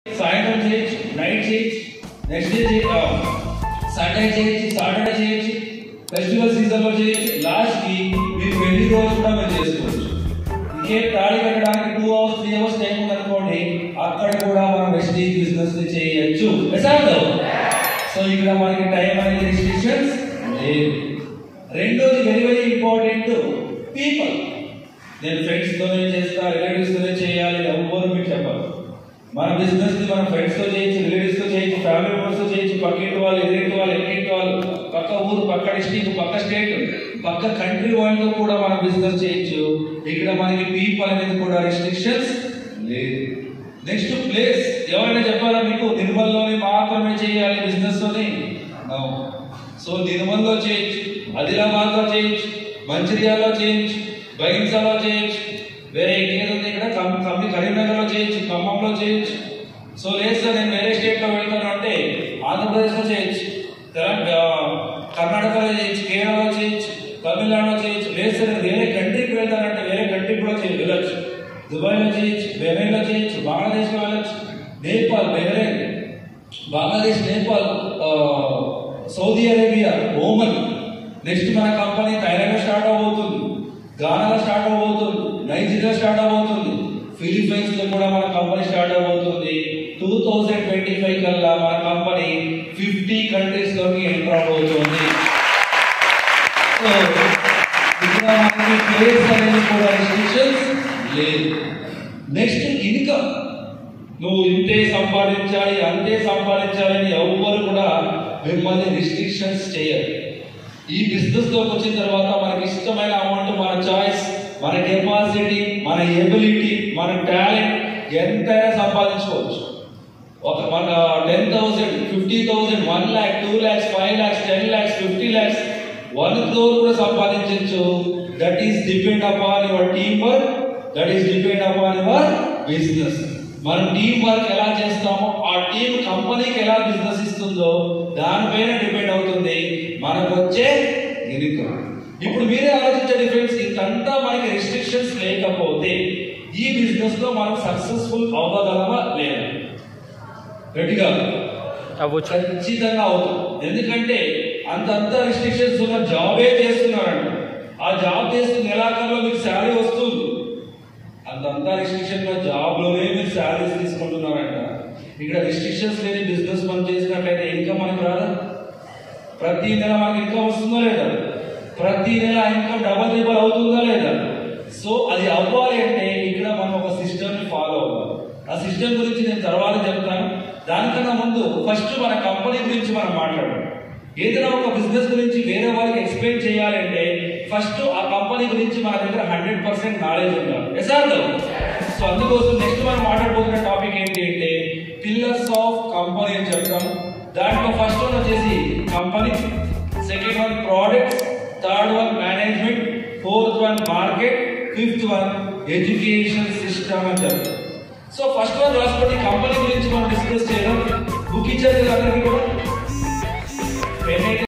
సాయంత్రం చేయొచ్చు నైట్ చేయొచ్చు నెక్స్ట్ డే సండే చేయొచ్చు సాటర్డే చేయొచ్చు ఫెస్టివల్ సీజన్ లో చేయొచ్చు లాస్ట్ కి మీరు పెళ్లి రోజు కూడా మీరు చేసుకోవచ్చు ఇంకే తాళి కట్టడానికి two hours three hours time ఉందనుకోండి అక్కడ కూడా మనం వెస్టేజ్ బిజినెస్ ని చేయొచ్చు సో ఇక్కడ మనకి టైం అనేది రిస్ట్రిక్షన్స్ లేదు రెండోది వెరీ వెరీ ఇంపార్టెంట్ పీపుల్ నేను ఫ్రెండ్స్ తోనే చేస్తా రిలేటివ్స్ తోనే చేయాలి ఎవ్వరు మీకు చెప్పాలి మన బిజినెస్ ని మన ఫ్రెండ్స్ తో చేయొచ్చు రిలేటివ్స్ తో చేయొచ్చు ఫ్యామిలీ మెంబర్స్ తో చేయొచ్చు పక్కింటి వాళ్ళు ఎదురింటి వాళ్ళు ఎక్కింటి వాళ్ళు పక్క ఊరు పక్క డిస్టిక్ పక్క స్టేట్ పక్క కంట్రీ వాళ్ళతో కూడా మనం బిజినెస్ చేయొచ్చు ఇక్కడ మనకి పీపుల్ అనేది కూడా రిస్ట్రిక్షన్స్ లేదు నెక్స్ట్ ప్లేస్ ఎవరైనా చెప్పారా మీకు నిర్మల్లోనే మాత్రమే చేయాలి బిజినెస్ తోని సో నిర్మల్లో చేయొచ్చు ఆదిలాబాద్లో చేయొచ్చు మంచిర్యాలలో చేయొచ్చు బైన్సాలో చేయొచ్చు వేరే ఇంకేదో ఇక్కడ కం- కంపెనీ కరీంనగర్లో చేయొచ్చు ఖమ్మంలో చేయొచ్చు సో లేదు సార్ నేను వేరే స్టేట్లో వెళ్తాను అంటే ఆంధ్రప్రదేశ్లో చేయొచ్చు తెలంగాణ కర్ణాటకలో చేయొచ్చు కేరళలో చేయొచ్చు తమిళనాడులో చేయొచ్చు లేదు సార్ నేను వేరే కంట్రీకి వెళ్తానంటే వేరే కంట్రీకి కూడా చేయ వెళ్ళొచ్చు దుబాయ్లో చేయొచ్చు బెహ్రెయిన్లో చేయొచ్చు బంగ్లాదేశ్లో వెళ్ళొచ్చు నేపాల్ బెహ్రెయిన్ బంగ్లాదేశ్ నేపాల్ ఆ, సౌదీ అరేబియా ఓమన్ నెక్స్ట్ మన కంపెనీ థైలాండ్ స్టార్ట్ అవబోతుంది గానాలో స్టార్ట్ అవబోతుంది నైజీరియా స్టార్ట్ అవబోతుంది ఫిలిప్పైన్స్ లో కూడా మన కంపెనీ స్టార్ట్ అవబోతుంది టూ థౌజండ్ ట్వంటీ ఫైవ్ కల్లా మన కంపెనీ ఫిఫ్టీ కంట్రీస్ లోకి ఎంటర్ అవబోతుంది సో ఇక్కడ మనకి ప్లేస్ అనేది కూడా రిస్ట్రిక్షన్స్ లేదు నెక్స్ట్ ఇన్కమ్ నువ్వు ఇంతే సంపాదించాలి అంతే సంపాదించాలి అని ఎవ్వరు కూడా మిమ్మల్ని రిస్ట్రిక్షన్స్ చేయరు ఈ బిజినెస్ లోకి వచ్చిన తర్వాత మనకి ఇష్టమైన అమౌంట్ మన చాయిస్ మన కెపాసిటీ మన ఎబిలిటీ మన టాలెంట్ ఎంతైనా సంపాదించుకోవచ్చు ఒక మన ten thousand fifty thousand one lakh two lakhs five lakhs ten lakhs fifty lakhs one crore కూడా సంపాదించవచ్చు that is depend upon your team work that is depend upon your business మనం టీం వర్క్ ఎలా చేస్తామో ఆ టీం కంపెనీకి ఎలా బిజినెస్ ఇస్తుందో దానిపైన డిపెండ్ అవుతుంది మనకు వచ్చే ఇన్కమ్ ఇప్పుడు మీరే ఆలోచించండి ఫ్రెండ్స్ ఇంతంతా మనకి రిస్ట్రిక్షన్స్ లేకపోతే ఈ బిజినెస్ లో మనం సక్సెస్ఫుల్ అవ్వగలమా లేదా గట్టిగా అవ్వచ్చు ఖచ్చితంగా అవుతుంది ఎందుకంటే అంతంత రిస్ట్రిక్షన్స్ ఉన్న జాబే చేస్తున్నారంట ఆ జాబ్ చేస్తున్న నెలాఖరులో మీకు శాలరీ వస్తుంది అంతంతా రిస్ట్రిక్షన్ జాబ్ లోనే మీరు శాలరీస్ తీసుకుంటున్నారంట ఇక్కడ రిస్ట్రిక్షన్స్ లేని బిజినెస్ మనం చేసినట్లయితే ఇన్కమ్ మనకి రాదా ప్రతి నెల మనకి ఇన్కమ్ వస్తుందా లేదా ప్రతి నెల ఇన్కమ్ డబల్ ట్రిబల్ అవుతుందా లేదా సో అది అవ్వాలి అంటే ఇక్కడ మనం ఒక సిస్టమ్ ని ఫాలో అవ్వాలి ఆ సిస్టమ్ గురించి నేను తర్వాత చెప్తాను దానికన్నా ముందు ఫస్ట్ మన కంపెనీ గురించి మనం మాట్లాడాలి ఏదైనా ఒక బిజినెస్ గురించి వేరే వాళ్ళకి ఎక్స్ప్లెయిన్ చేయాలంటే ఫస్ట్ ఆ కంపెనీ గురించి మన దగ్గర హండ్రెడ్ పర్సెంట్ నాలెడ్జ్ ఉండాలి ఎసార్లు సో అందుకోసం నెక్స్ట్ మనం మాట్లాడబోతున్న టాపిక్ ఏంటి అంటే పిల్లర్స్ ఆఫ్ కంపెనీ అని చెప్తాము దాంట్లో ఫస్ట్ వన్ వచ్చేసి company second one products third one management fourth one market fifth one education system అని చెప్తాం సో ఫస్ట్ వన్ రాష్ట్రపతి కంపెనీ గురించి మనం డిస్కస్ చేయడం బుక్ ఇచ్చారు కదా అందరికీ కూడా పెన్ అయితే